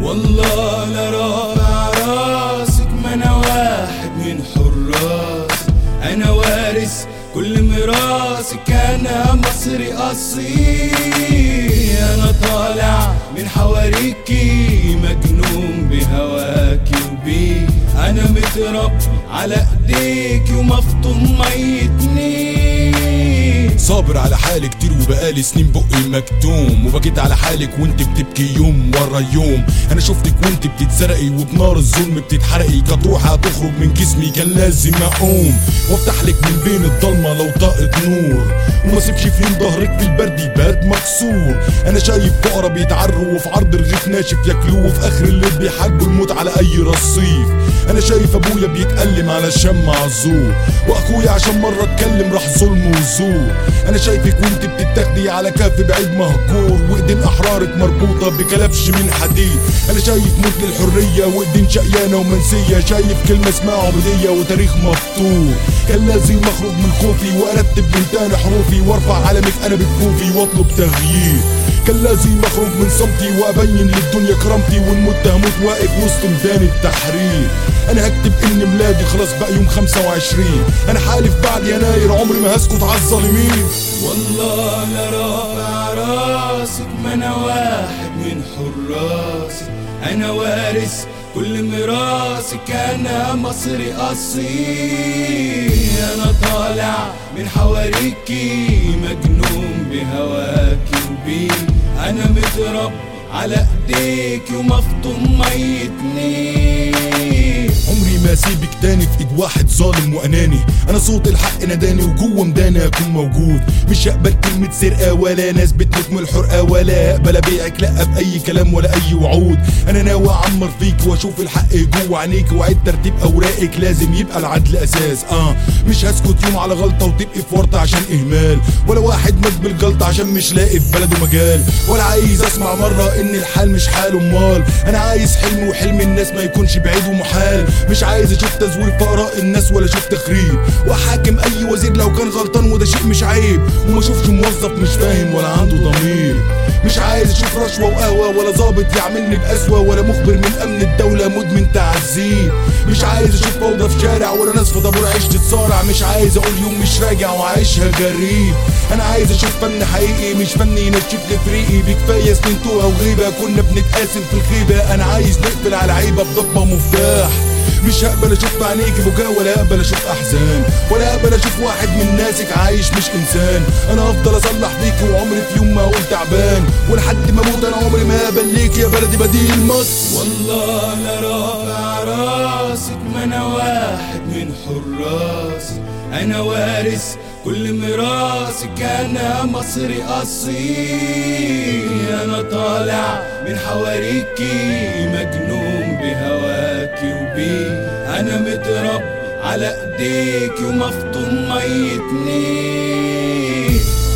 والله لا رافع راسك ما انا واحد من حراس انا وارث كل ميراثك انا مصري اصيل انا طالع من حواريكي مجنون بهواكي وبيه انا متربي على ايديكي ومفطوم ميتني صابر على حالي كتير وبقالي سنين بقي مكتوم وبكيت على حالك وانت بتبكي يوم ورا يوم انا شفتك وانت بتتسرقي وبنار الظلم بتتحرقي كانت روحها تخرج من جسمي كان لازم اقوم وافتح لك من بين الضلمه لو طاقت نور وما سيبش في يوم ظهرك في البرد يبات مكسور انا شايف فقرا بيتعروا وفي عرض الرغيف ناشف ياكلوه وفي اخر الليل بيحاربوا الموت على اي رصيف انا شايف ابويا بيتألم على الشم عزور واخويا عشان مره اتكلم راح ظلم وزور انا شايفك وانت بتتاخدي على كف بعيد مهجور وايدين احرارك مربوطه بكلبش من حديد انا شايف موت للحريه وايدين شقيانه ومنسيه شايف كلمه اسمها عبوديه وتاريخ مفتوح كان لازم اخرج من خوفي وارتب من تاني حروفي وارفع علمك انا بكفوفي واطلب تغيير كان لازم اخرج من صمتي وابين للدنيا كرامتي وان مت هموت واقف وسط ميدان التحرير انا هكتب ان ميلادي خلاص بقى يوم 25 انا حالف بعد يناير عمري ما هسكت على الظالمين والله لا رافع راسك ما انا واحد من حراسك انا وارث كل ميراثك انا مصري اصيل انا طالع من حواريكي مجنون بهواكي وبيه انا متربي على ايديكي ومفطوم ميتني عمري ما اسيبك تاني في ايد واحد ظالم واناني انا صوت الحق ناداني وجوه مداني اكون موجود مش هقبل كلمة سرقة ولا ناس بتموت من الحرقة ولا هقبل ابيعك لا باي كلام ولا اي وعود انا ناوي اعمر فيك واشوف الحق جوه عينيك واعيد ترتيب اوراقك لازم يبقى العدل اساس اه مش هسكت يوم على غلطة وتبقي في ورطة عشان اهمال ولا واحد مات بالجلطة عشان مش لاقي في بلده مجال ولا عايز اسمع مرة ان الحال مش حال امال انا عايز حلم وحلم الناس ما يكونش بعيد ومحال مش عايز اشوف تزوير في اراء الناس ولا اشوف تخريب واحاكم اي وزير لو كان غلطان وده شيء مش عيب وما اشوفش موظف مش فاهم ولا عنده ضمير مش عايز اشوف رشوة وقهوة ولا ظابط يعملني بقسوة ولا مخبر من امن الدولة مدمن تعذيب مش عايز اشوف فوضى في شارع ولا ناس في طابور عيش تتصارع مش عايز اقول يوم مش راجع وعايشها جريب انا عايز اشوف فن حقيقي مش فن ينشف لي فريقي بكفايه سنين توها وغيبه كنا بنتقاسم في الخيبه انا عايز نقفل على عيبه بضبه ومفتاح مش هقبل اشوف في عينيكي بكاء ولا هقبل اشوف احزان ولا هقبل اشوف واحد من ناسك عايش مش انسان انا هفضل اصلح فيكي وعمري في يوم ما اقول تعبان ولحد ما اموت انا عمري ما هقبل ليك يا بلدي بديل مصر والله لا رافع راسك ما انا واحد من حراسك انا وارث كل ميراثك انا مصري اصيل انا طالع من حواريكي مجنون بهواكي وبيه انا متربي على ايديكي ومفطوم ميتني